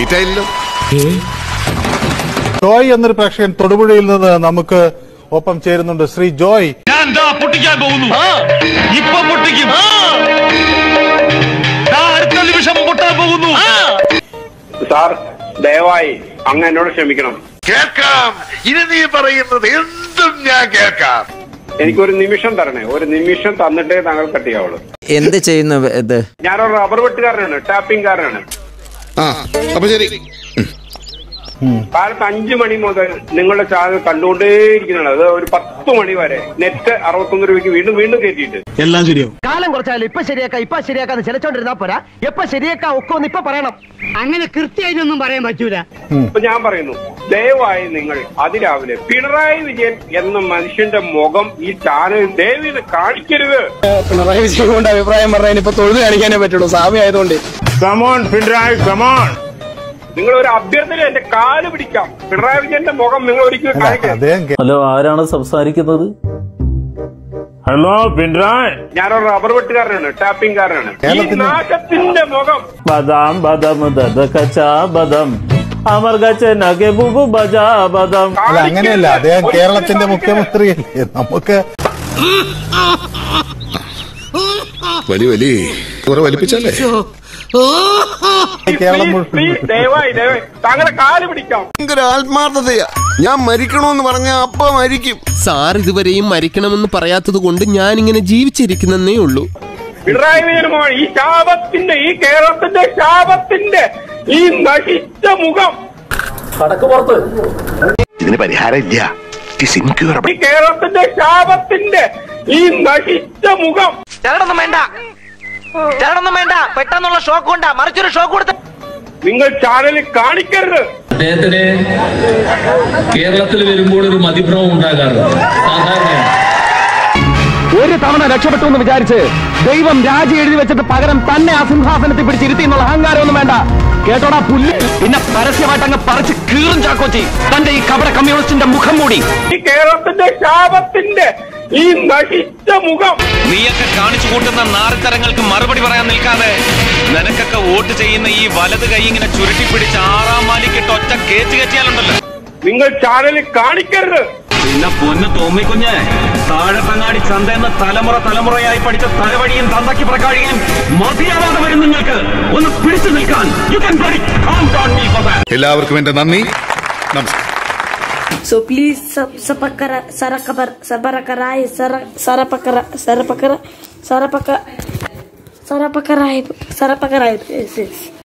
late ആയില്ലല്ലോ Joy എന്നൊരു പ്രേക്ഷകൻ തൊടുപുഴയിൽ നിന്ന് നമുക്ക് ഒപ്പം ചേരുന്നുണ്ട് ശ്രീ ജോയ് ഞാൻ ദാ പൊട്ടിക്കാൻ പോകുന്നു ഇപ്പൊ പൊട്ടിക്കും ദാ അടുത്ത നിമിഷം പൊട്ടാൻ പോകുന്നു സാർ ദയവായി അങ്ങ് എന്നോട് ക്ഷമിക്കണം കേൾക്കാം ഇനി നീ പറയുന്നത് എന്തും ഞാൻ കേൾക്കാം എനിക്കൊരു നിമിഷം തരണേ ഒരു നിമിഷം തന്നിട്ടേ താങ്കൾ കട്ടിയാവുള്ളൂ എന്ത് ചെയ്യുന്നു ഇത് ഞാനൊരു റബ്ബർ വെട്ടുകാരനാണ് ടാപ്പിംഗുകാരനാണ് ആ അപ്പൊ ശരി കാലത്ത് അഞ്ചു മണി മുതൽ നിങ്ങളുടെ ചാനൽ കണ്ടുകൊണ്ടേയിരിക്കുന്നതാണ് അത് ഒരു പത്ത് മണി വരെ നെറ്റ് അറുപത്തൊന്ന് രൂപയ്ക്ക് വീണ്ടും വീണ്ടും കയറ്റിയിട്ട് എല്ലാം ശരിയാവും കാലം കുറച്ചാലും ഇപ്പൊ ശരിയാക്കാം ഇപ്പൊ ശരിയാക്കാന്ന് ചിലച്ചോണ്ടിരുന്നാ പോരാ എപ്പൊ ശരിയാക്കാം ഒക്കെ ഒന്ന് ഇപ്പൊ പറയണം അങ്ങനെ കൃത്യമായിട്ടൊന്നും പറയാൻ പറ്റൂല ഇപ്പൊ ഞാൻ പറയുന്നു ദയവായി നിങ്ങൾ അതിരാവിലെ പിണറായി വിജയൻ എന്ന മനുഷ്യന്റെ മുഖം ഈ ചാനൽ ദയവിത് കാണിക്കരുത് പിണറായി വിജയൻ കൊണ്ട് അഭിപ്രായം പറഞ്ഞാൽ ഇപ്പൊ തൊഴുത് കാണിക്കാനേ പറ്റുള്ളൂ സ്വാമി ആയതുകൊണ്ട് നിങ്ങൾ ഒരു അഭ്യർത്ഥന എന്റെ കാല് പിടിക്കാം പിണറായി വിജയന്റെ മുഖം നിങ്ങൾ ഒരിക്കലും അല്ല, കാണിക്കരുത് അദ്ദേഹം കേ- ഹലോ ആരാണ് സംസാരിക്കുന്നത് ഹലോ പിൻറായ് ഞാനൊരു റബ്ബർ വെട്ടുകാരനാണ് ടാപ്പിംഗുകാരനാണ് ഈ കേരളത്തിന് നാശത്തിന്റെ മുഖം ബദാം ബദം ദദ കച്ച ബദം അമർ ഗച്ച നഗെ ബുബു ബജാ ബദം അല്ല അങ്ങനെയല്ല അദ്ദേഹം കേരളത്തിന്റെ മുഖ്യമന്ത്രിയല്ലേ നമുക്ക് വലിയ വലിയ കുറെ വലിപ്പിച്ചല്ലേ കേരളം Please, please, മുഴുവൻ ദയവായി ദയവായി താങ്കളുടെ കാല് പിടിക്കാം ഭയങ്കര ആത്മാർത്ഥതയാ ഞാൻ മരിക്കണമെന്ന് പറഞ്ഞ അപ്പ മരിക്കും സാർ ഇതുവരെയും മരിക്കണമെന്ന് പറയാത്തത് കൊണ്ട് ഞാൻ ഇങ്ങനെ ജീവിച്ചിരിക്കുന്നേ ഉള്ളൂ പിണറായി വിജയൻ മോൻ ഈ ശാപത്തിന്റെ ഈ കേരളത്തിന്റെ ശാപത്തിന്റെ ഈ നശിച്ച മുഖം ഇതിന് പരിഹാരം ഇല്ല ഇറ്റ് ഇൻക്യൂറബിൾ ഈ കേരളത്തിന്റെ ശാപത്തിന്റെ ഈ നശിച്ച മുഖം ചേട്ടനൊന്നും വേണ്ട ചേട്ടനൊന്നും വേണ്ട പെട്ടെന്നുള്ള ഷോക്ക് കൊണ്ടാ മറിച്ചൊരു ഷോക്ക് കൊടുത്ത നിങ്ങൾ ചാനലിൽ കാണിക്കരുത് അദ്ദേഹത്തിന് കേരളത്തിൽ വരുമ്പോൾ ഒരു മതിഭ്രമം ഉണ്ടാകാറുണ്ട് സാധാരണയാണ് ഒരു തവണ രക്ഷപ്പെട്ടു എന്ന് വിചാരിച്ച് ദൈവം രാജി എഴുതി വെച്ചിട്ട് പകരം തന്നെ ആ സിംഹാസനത്തിൽ പിടിച്ചിരുത്തി എന്നുള്ള അഹങ്കാരമൊന്നും വേണ്ട കേട്ടോടാ പുല്ല് പിന്നെ പരസ്യമായിട്ട് അങ്ങ് പറിച്ച് കീറും ചാക്കോച്ചി തന്റെ ഈ കപട കമ്മ്യൂണിസ്റ്റിന്റെ മുഖം മൂടി ഈ കേരളത്തിന്റെ ശാപത്തിന്റെ ഈ നശിച്ച മുഖം നീയൊക്കെ കാണിച്ചു കൂട്ടുന്ന നാറിത്തരങ്ങൾക്ക് മറുപടി പറയാൻ നിൽക്കാതെ നിനക്കൊക്കെ വോട്ട് ചെയ്യുന്ന ഈ വലത് കൈ ഇങ്ങനെ ചുരുട്ടി പിടിച്ച് ആറാം മാലിക്കിട്ട് ഒറ്റ കേച്ച് കയറ്റിയാലുണ്ടല്ലോ നിങ്ങൾ ചാനലിൽ കാണിക്കരുത് പിന്നെ പൊന്ന് തോന്നിക്കുഞ്ഞ് താഴത്തങ്ങാടി ചന്തയെന്ന് തലമുറ തലമുറയായി പഠിച്ച തലവഴിയും തന്തക്കി പ്രകാഴിയും മതിയാവാതെ വരും നിങ്ങൾക്ക് ഒന്ന് പിടിച്ചു നിൽക്കാൻ യു കൻ എല്ലാവർക്കും എന്റെ നന്ദി നമസ്കാരം So please sub sapakara sarakabar sabarakarai sara sarapakara sarapakara sarapaka sarapakarai sarapakarai yes yes